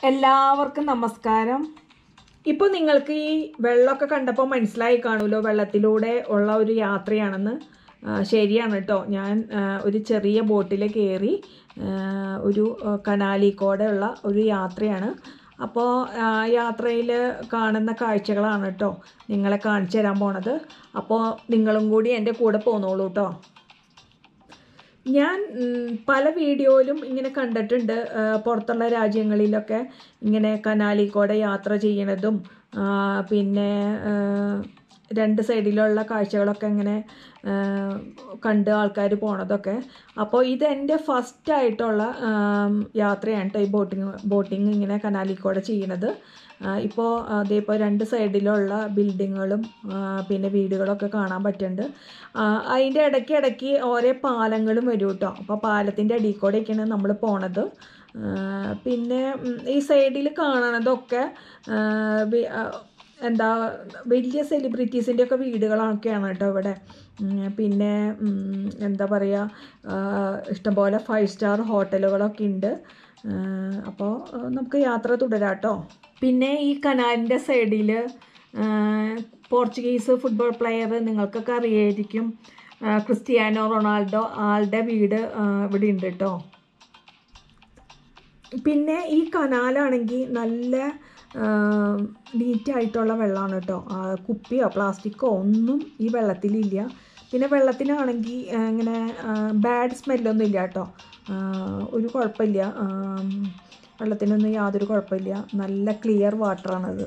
എല്ലാവർക്കും നമസ്കാരം ഇപ്പോൾ നിങ്ങൾക്ക് ഈ വെള്ളമൊക്കെ കണ്ടപ്പോൾ മനസ്സിലായി കാണുമല്ലോ വെള്ളത്തിലൂടെ ഉള്ള ഒരു യാത്രയാണെന്ന് ആ, ശരിയാണ് കേട്ടോ ഞാൻ ആ, ഒരു ചെറിയ ബോട്ടിൽ കയറി ആ, ഒരു ആ, കനാലിക്കൂടെ ഉള്ള ഒരു യാത്രയാണ് അപ്പോൾ യാത്രയിൽ കാണുന്ന കാഴ്ചകളാണ് കേട്ടോ നിങ്ങളെ കാണിച്ചു തരാൻ പോണത് അപ്പോൾ നിങ്ങളും കൂടി എൻ്റെ കൂടെ പോന്നോളൂ കേട്ടോ ഞാൻ ഉം, പല വീഡിയോയിലും ഇങ്ങനെ കണ്ടിട്ടുണ്ട് ആ, പുറത്തുള്ള രാജ്യങ്ങളിലൊക്കെ ഇങ്ങനെ കനാലിക്കൂടെ യാത്ര ചെയ്യണതും ആ, പിന്നെ ആ, രണ്ട് സൈഡിലുള്ള കാഴ്ചകളൊക്കെ ഇങ്ങനെ ആ, കണ്ട് ആൾക്കാർ പോണതൊക്കെ അപ്പോൾ ഇത് എൻ്റെ ഫസ്റ്റ് ആയിട്ടുള്ള ആം, യാത്രയാണ് കേട്ടോ ഈ ബോട്ടിങ് ബോട്ടിങ് ഇങ്ങനെ കനാലിക്കൂടെ ചെയ്യണത് ഇപ്പോൾ അതേപോലെ രണ്ട് സൈഡിലുള്ള ബിൽഡിങ്ങുകളും ആ, പിന്നെ വീടുകളൊക്കെ കാണാൻ പറ്റുന്നുണ്ട് ആ, അതിൻ്റെ ഇടയ്ക്ക് ഇടയ്ക്ക് ഓരോ പാലങ്ങളും വരും കേട്ടോ അപ്പോൾ പാലത്തിൻ്റെ അടിയിൽ കൂടെയൊക്കെയാണ് നമ്മൾ പോണത് ആ, പിന്നെ ഉം, ഈ സൈഡിൽ കാണണതൊക്കെ ആ, വി- ആ, എന്താ വലിയ സെലിബ്രിറ്റീസിൻ്റെ ഒക്കെ വീടുകളൊക്കെയാണ് കേട്ടോ ഇവിടെ ഉം, പിന്നെ ഉം, എന്താ പറയുക ഇഷ്ടംപോലെ ഫൈവ് സ്റ്റാർ ഹോട്ടലുകളൊക്കെ ഉണ്ട് അപ്പോൾ നമുക്ക് യാത്ര തുടരാം കേട്ടോ പിന്നെ ഈ കനാലിൻ്റെ സൈഡിൽ പോർച്ചുഗീസ് ഫുട്ബോൾ പ്ലെയർ നിങ്ങൾക്കൊക്കെ അറിയായിരിക്കും ആ, ക്രിസ്ത്യാനോ റൊണാൾഡോ ആളുടെ വീട് ആ, ഇവിടെ ഉണ്ട് കേട്ടോ പിന്നെ ഈ കനാലാണെങ്കിൽ നല്ല നീറ്റായിട്ടുള്ള വെള്ളമാണ് കേട്ടോ ആ, കുപ്പിയോ പ്ലാസ്റ്റിക്കോ ഒന്നും ഈ വെള്ളത്തിലില്ല പിന്നെ വെള്ളത്തിനാണെങ്കിൽ ആ, ഇങ്ങനെ ബാഡ് സ്മെല്ലൊന്നും ഇല്ല കേട്ടോ ആ, ഒരു കുഴപ്പമില്ല ആ, വെള്ളത്തിനൊന്നും യാതൊരു കുഴപ്പമില്ല നല്ല ക്ലിയർ വാട്ടറാണത്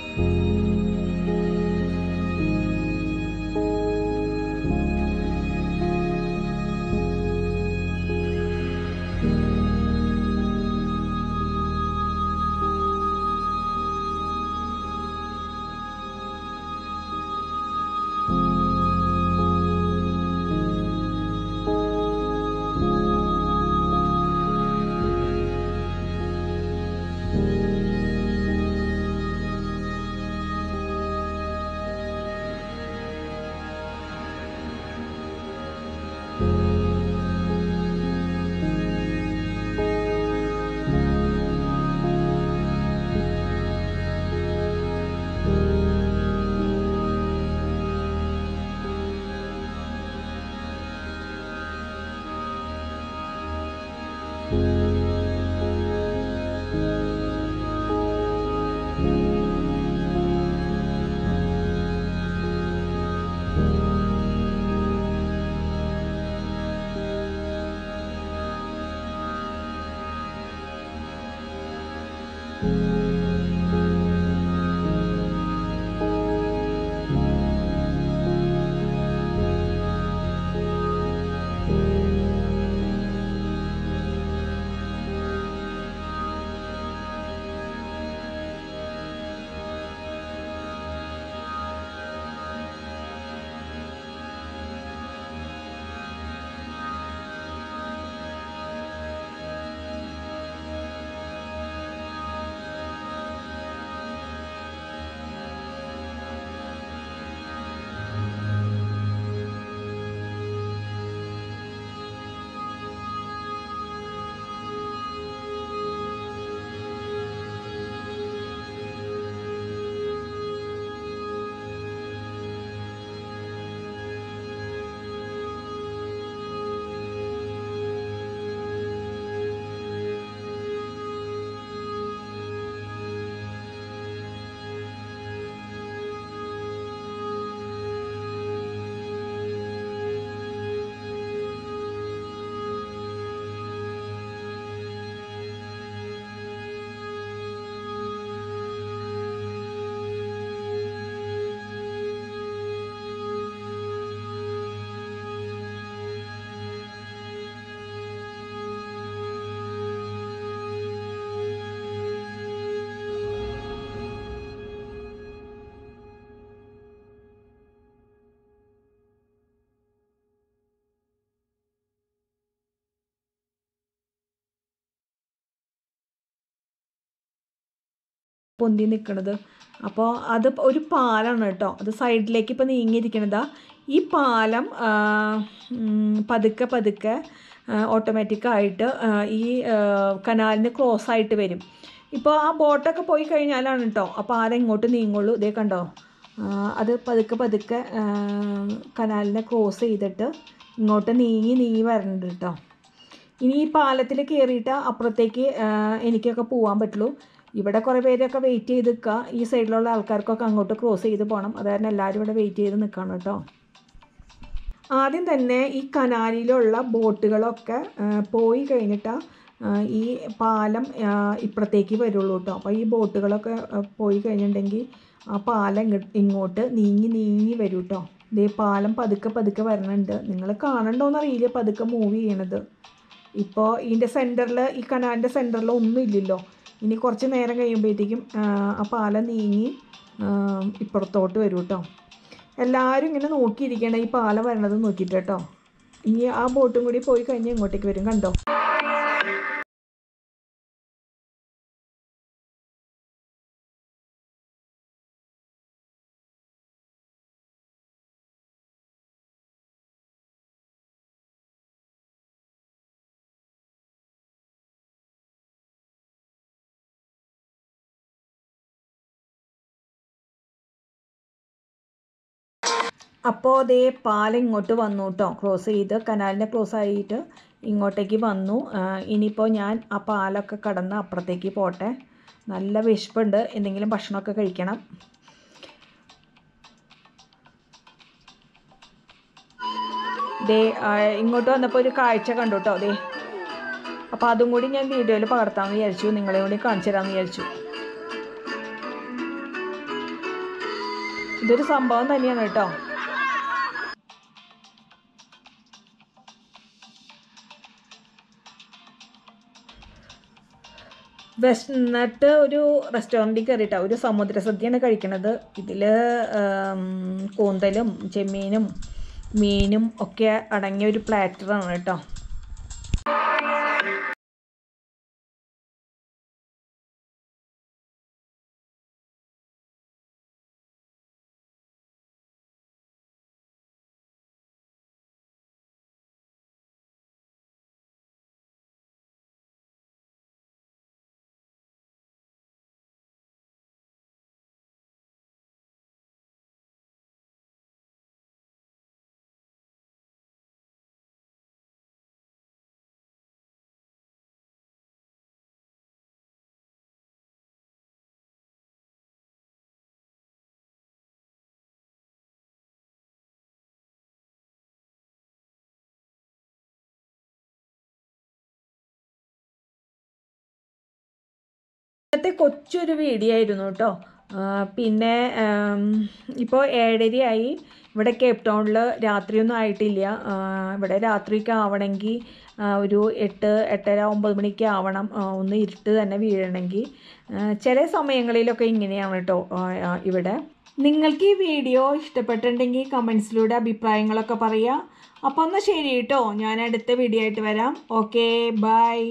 പൊന്തി നിൽക്കുന്നത് അപ്പോൾ അത് ഒരു പാലമാണ് കേട്ടോ അത് സൈഡിലേക്ക് ഇപ്പോൾ നീങ്ങിയിരിക്കണതാ ഈ പാലം ആ, ഉം, പതുക്കെ പതുക്കെ ഓട്ടോമാറ്റിക്കായിട്ട് ഈ ആ, കനാലിന് ക്രോസ് ആയിട്ട് വരും ഇപ്പോൾ ആ ബോട്ടൊക്കെ പോയി കഴിഞ്ഞാലാണ് കേട്ടോ ആ പാലം ഇങ്ങോട്ട് നീങ്ങുള്ളൂ ഇതേ കണ്ടോ ആ, അത് പതുക്കെ പതുക്കെ ആ, കനാലിനെ ക്രോസ് ചെയ്തിട്ട് ഇങ്ങോട്ട് നീങ്ങി നീങ്ങി വരണുണ്ട് കേട്ടോ ഇനി ഈ പാലത്തിൽ കയറിയിട്ട് അപ്പുറത്തേക്ക് ആ, എനിക്കൊക്കെ പോകാൻ പറ്റുള്ളൂ ഇവിടെ കുറേ പേരൊക്കെ വെയിറ്റ് ചെയ്ത് നിൽക്കുക ഈ സൈഡിലുള്ള ആൾക്കാർക്കൊക്കെ അങ്ങോട്ട് ക്രോസ് ചെയ്ത് പോകണം അത് കാരണം എല്ലാവരും ഇവിടെ വെയിറ്റ് ചെയ്ത് നിൽക്കണം കേട്ടോ ആദ്യം തന്നെ ഈ കനാലിലുള്ള ബോട്ടുകളൊക്കെ ആ, പോയി കഴിഞ്ഞിട്ട് ഈ പാലം ആ, ഇപ്പുറത്തേക്ക് വരുള്ളൂ കേട്ടോ അപ്പോൾ ഈ ബോട്ടുകളൊക്കെ ആ, പോയി കഴിഞ്ഞിട്ടുണ്ടെങ്കിൽ ആ പാലം ഇങ്ങ- ഇങ്ങോട്ട് നീങ്ങി നീങ്ങി വരും കേട്ടോ ഇതേ പാലം പതുക്കെ പതുക്കെ വരണുണ്ട് നിങ്ങൾ കാണണ്ടോന്ന് അറിയില്ല പതുക്കെ മൂവ് ചെയ്യണത് ഇപ്പോൾ ഇതിൻ്റെ സെൻറ്ററിൽ ഈ കനാലിൻ്റെ സെൻറ്ററിൽ ഒന്നും ഇല്ലല്ലോ ഇനി കുറച്ച് നേരം കഴിയുമ്പോഴത്തേക്കും ആ, ആ പാലം നീങ്ങി ആ, ഇപ്പുറത്തോട്ട് വരും കേട്ടോ എല്ലാവരും ഇങ്ങനെ നോക്കിയിരിക്കണം ഈ പാലം വരണത് നോക്കിയിട്ട് കേട്ടോ ഇനി ആ ബോട്ടും കൂടി പോയി കഴിഞ്ഞാൽ ഇങ്ങോട്ടേക്ക് വരും കണ്ടോ അപ്പോൾ അതേ പാലം ഇങ്ങോട്ട് വന്നു കേട്ടോ ക്രോസ് ചെയ്ത് കനാലിനെ ക്രോസ് ആയിട്ട് ഇങ്ങോട്ടേക്ക് വന്നു ആ, ഇനിയിപ്പോൾ ഞാൻ ആ പാലൊക്കെ കടന്ന് അപ്പുറത്തേക്ക് പോട്ടെ നല്ല വിശപ്പുണ്ട് എന്തെങ്കിലും ഭക്ഷണമൊക്കെ കഴിക്കണം ദേ ആ, ഇങ്ങോട്ട് വന്നപ്പോൾ ഒരു കാഴ്ച കണ്ടു കേട്ടോ ദേ അപ്പോൾ അതും കൂടി ഞാൻ വീഡിയോയിൽ പകർത്താമെന്ന് വിചാരിച്ചു നിങ്ങളെ കൂടി കാണിച്ചു തരാമെന്ന് വിചാരിച്ചു ഇതൊരു സംഭവം തന്നെയാണ് കേട്ടോ വിശന്നിട്ട് ഒരു റെസ്റ്റോറൻറ്റിൽ കയറിയിട്ടാ ഒരു സമുദ്ര സദ്യയാണ് കഴിക്കണത് ഇതിൽ കൂന്തലും ചെമ്മീനും മീനും ഒക്കെ അടങ്ങിയ ഒരു പ്ലാറ്ററാണ് കേട്ടോ ഇന്നത്തെ കൊച്ചൊരു വീഡിയോ ആയിരുന്നു കേട്ടോ ആ, പിന്നെ ഇപ്പോൾ ഏഴരയായി ഇവിടെ കേപ്പ് ടൗണിൽ രാത്രിയൊന്നും ആയിട്ടില്ല ആ, ഇവിടെ രാത്രിയൊക്കെ ആവണമെങ്കിൽ ആ, ഒരു എട്ട് എട്ടര ഒമ്പത് മണിക്ക് ആവണം ആ, ഒന്ന് ഇരുട്ട് തന്നെ വീഴണമെങ്കിൽ ആ, ചില സമയങ്ങളിലൊക്കെ ഇങ്ങനെയാണ് കേട്ടോ ആ, ആ, ഇവിടെ നിങ്ങൾക്ക് ഈ വീഡിയോ ഇഷ്ടപ്പെട്ടിട്ടുണ്ടെങ്കിൽ കമൻസിലൂടെ അഭിപ്രായങ്ങളൊക്കെ പറയുക അപ്പോൾ എന്നാൽ ശരി കേട്ടോ ഞാൻ അടുത്ത വീഡിയോ ആയിട്ട് വരാം ഓക്കെ ബൈ